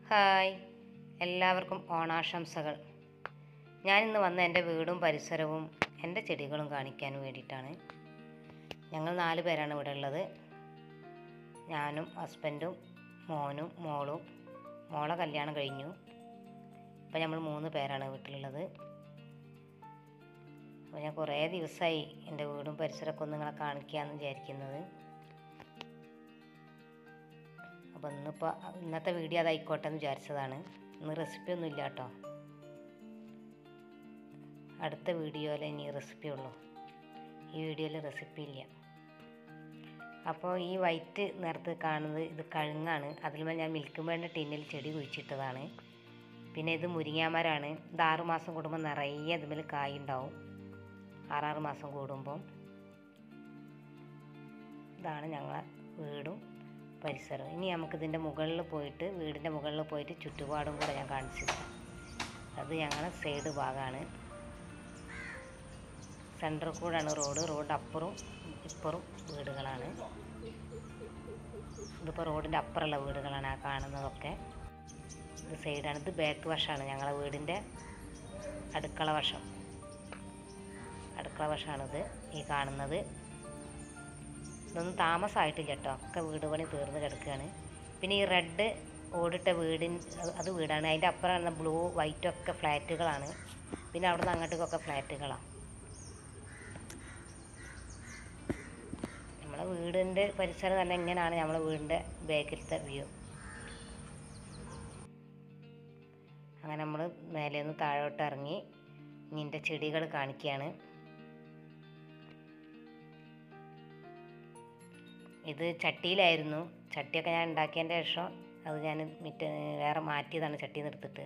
hi എല്ലാവർക്കും ഓണാശംസകൾ ഞാനിന്ന് വന്ന എൻ്റെ വീടും പരിസരവും എൻ്റെ ചെടികളും കാണിക്കാൻ വേണ്ടിയിട്ടാണ് ഞങ്ങൾ നാല് പേരാണ് ഇവിടെ ഉള്ളത് ഞാനും ഹസ്ബൻഡും മോനും മോളും മോളെ കല്യാണം കഴിഞ്ഞു ഇപ്പം നമ്മൾ മൂന്ന് പേരാണ് വീട്ടിലുള്ളത് അപ്പോൾ ഞാൻ കുറേ ദിവസമായി എൻ്റെ വീടും പരിസരമൊക്കെ ഒന്ന് നിങ്ങളെ കാണിക്കാമെന്ന് വിചാരിക്കുന്നത് അപ്പോൾ ഇന്നിപ്പോൾ ഇന്നത്തെ വീഡിയോ അതായിക്കോട്ടെ എന്ന് വിചാരിച്ചതാണ് ഇന്ന് റെസിപ്പി ഒന്നും ഇല്ല കേട്ടോ അടുത്ത വീഡിയോയിൽ ഇനി റെസിപ്പി ഉള്ളൂ ഈ വീഡിയോയിൽ റെസിപ്പി ഇല്ല അപ്പോൾ ഈ വൈറ്റ് നിറത്ത് കാണുന്നത് ഇത് കഴുങ്ങാണ് അതിൽ ഞാൻ മിൽക്ക് മേടിൻ്റെ ടിന്നിൽ ചെടി കുഴിച്ചിട്ടതാണ് പിന്നെ ഇത് മുരിങ്ങാമരാണ് ഇത് ആറ് മാസം കൂടുമ്പോൾ നിറയെ അതുമേൽ കായ് ഉണ്ടാവും ആറാറ് മാസം കൂടുമ്പം ഇതാണ് ഞങ്ങളെ വീടും പരിസരവും ഇനി നമുക്കിതിൻ്റെ മുകളിൽ പോയിട്ട് വീടിൻ്റെ മുകളിൽ പോയിട്ട് ചുറ്റുപാടും കൂടെ ഞാൻ കാണിച്ചു തരാം അത് ഞങ്ങളെ സൈഡ് ഭാഗമാണ് സെൻറ്ററിൽ കൂടെയാണ് റോഡ് റോഡ് അപ്പുറവും ഇപ്പുറവും വീടുകളാണ് ഇതിപ്പോൾ റോഡിൻ്റെ അപ്പുറമുള്ള വീടുകളാണ് ആ കാണുന്നതൊക്കെ ഇത് സൈഡാണ് ഇത് ബാക്ക് വശമാണ് ഞങ്ങളെ വീടിൻ്റെ അടുക്കള വശം അടുക്കള വശമാണിത് ഈ കാണുന്നത് ഇതൊന്നും താമസമായിട്ടില്ല കേട്ടോ ഒക്കെ വീട് പണി തീർന്ന് കിടക്കുകയാണ് പിന്നെ ഈ റെഡ് ഓടിട്ട വീടിൻ അത് വീടാണ് അതിൻ്റെ അപ്പുറമാണ് ബ്ലൂ വൈറ്റും ഒക്കെ ഫ്ലാറ്റുകളാണ് പിന്നെ അവിടെ നിന്ന് അങ്ങോട്ടേക്കൊക്കെ ഫ്ലാറ്റുകളാണ് നമ്മളെ വീടിൻ്റെ പരിസരം തന്നെ ഇങ്ങനെയാണ് നമ്മളെ വീടിൻ്റെ ബാക്കിലത്തെ വ്യൂ അങ്ങനെ നമ്മൾ മേലെ നിന്ന് താഴോട്ട് ഇറങ്ങി നിൻ്റെ ചെടികൾ കാണിക്കുകയാണ് ഇത് ചട്ടിയിലായിരുന്നു ചട്ടിയൊക്കെ ഞാൻ ഉണ്ടാക്കിയതിൻ്റെ ശേഷം അത് ഞാൻ മിറ്റ വേറെ മാറ്റിയതാണ് ചട്ടി നിർത്തിട്ട്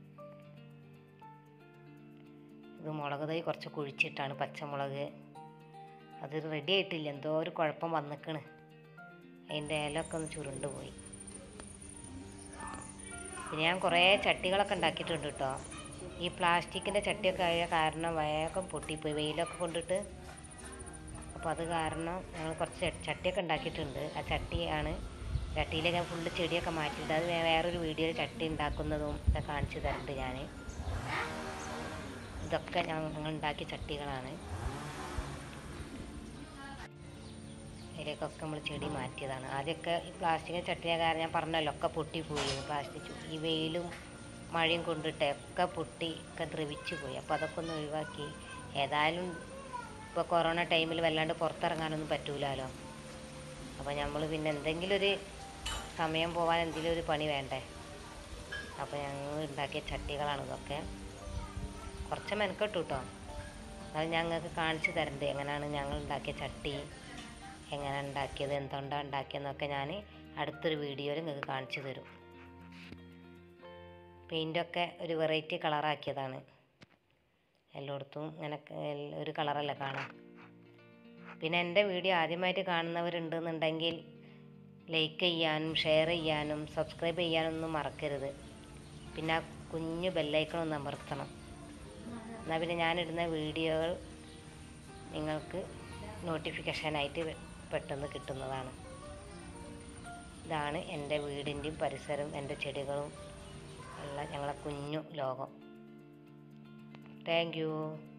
ഇത് മുളക് തൈ കുറച്ച് കുഴിച്ചിട്ടാണ് പച്ചമുളക് അത് റെഡി ആയിട്ടില്ല എന്തോ ഒരു കുഴപ്പം വന്നിക്കണ് അതിൻ്റെ ഇലയൊക്കെ ഒന്ന് ചുരുണ്ട് പോയി പിന്നെ ഞാൻ കുറേ ചട്ടികളൊക്കെ ഉണ്ടാക്കിയിട്ടുണ്ട് കേട്ടോ ഈ പ്ലാസ്റ്റിക്കിൻ്റെ ചട്ടിയൊക്കെ ആയ കാരണം വേഗം പൊട്ടിപ്പോയി വെയിലൊക്കെ കൊണ്ടിട്ട് അപ്പോൾ അത് കാരണം ഞങ്ങൾ കുറച്ച് ചട്ടിയൊക്കെ ഉണ്ടാക്കിയിട്ടുണ്ട് ആ ചട്ടിയാണ് ചട്ടിയിൽ ഞാൻ ഫുള്ള് ചെടിയൊക്കെ മാറ്റിയിട്ട് അത് ഞാൻ വേറൊരു വീഡിയോയിൽ ചട്ടി ഉണ്ടാക്കുന്നതും ഒക്കെ കാണിച്ചു തരുന്നുണ്ട് ഞാൻ ഇതൊക്കെ ഞങ്ങൾ ഉണ്ടാക്കിയ ചട്ടികളാണ് അതിലേക്കൊക്കെ നമ്മൾ ചെടി മാറ്റിയതാണ് ആദ്യമൊക്കെ ഈ പ്ലാസ്റ്റിക്കിൻ്റെ ചട്ടിയെ കാരണം ഞാൻ പറഞ്ഞല്ലോ ഒക്കെ പൊട്ടിപ്പോയി പ്ലാസ്റ്റിക് ഈ വെയിലും മഴയും കൊണ്ടിട്ട് ഒക്കെ പൊട്ടി ഒക്കെ ദ്രവിച്ചു പോയി അപ്പോൾ അതൊക്കെ ഒന്ന് ഒഴിവാക്കി ഏതായാലും ഇപ്പോൾ കൊറോണ ടൈമിൽ വല്ലാണ്ട് പുറത്തിറങ്ങാനൊന്നും പറ്റൂലല്ലോ അപ്പോൾ നമ്മൾ പിന്നെ എന്തെങ്കിലും ഒരു സമയം പോകാൻ എന്തെങ്കിലും ഒരു പണി വേണ്ടേ അപ്പോൾ ഞങ്ങൾ ഉണ്ടാക്കിയ ചട്ടികളാണ് ഇതൊക്കെ കുറച്ച് മെനക്കെട്ടു കേട്ടോ അത് ഞങ്ങൾക്ക് കാണിച്ചു തരണ്ടേ എങ്ങനെയാണ് ഞങ്ങൾ ഉണ്ടാക്കിയ ചട്ടി എങ്ങനെ ഉണ്ടാക്കിയത് എന്തുകൊണ്ടാണ് ഉണ്ടാക്കിയതെന്നൊക്കെ ഞാൻ അടുത്തൊരു വീഡിയോയിൽ നിങ്ങൾക്ക് കാണിച്ചു തരും പെയിൻ്റൊക്കെ ഒരു വെറൈറ്റി കളറാക്കിയതാണ് എല്ലായിടത്തും ഇങ്ങനെ ഒരു കളറല്ല കാണാം പിന്നെ എൻ്റെ വീഡിയോ ആദ്യമായിട്ട് കാണുന്നവരുണ്ടെന്നുണ്ടെങ്കിൽ ലൈക്ക് ചെയ്യാനും ഷെയർ ചെയ്യാനും സബ്സ്ക്രൈബ് ചെയ്യാനൊന്നും മറക്കരുത് പിന്നെ ആ കുഞ്ഞു ബെല്ലൈക്കൺ ഒന്ന് അമർത്തണം എന്നാൽ പിന്നെ ഞാനിടുന്ന വീഡിയോകൾ നിങ്ങൾക്ക് നോട്ടിഫിക്കേഷനായിട്ട് പെട്ടെന്ന് കിട്ടുന്നതാണ് ഇതാണ് എൻ്റെ വീടിൻ്റെയും പരിസരവും എൻ്റെ ചെടികളും ഉള്ള ഞങ്ങളെ കുഞ്ഞു ലോകം താങ്ക് യു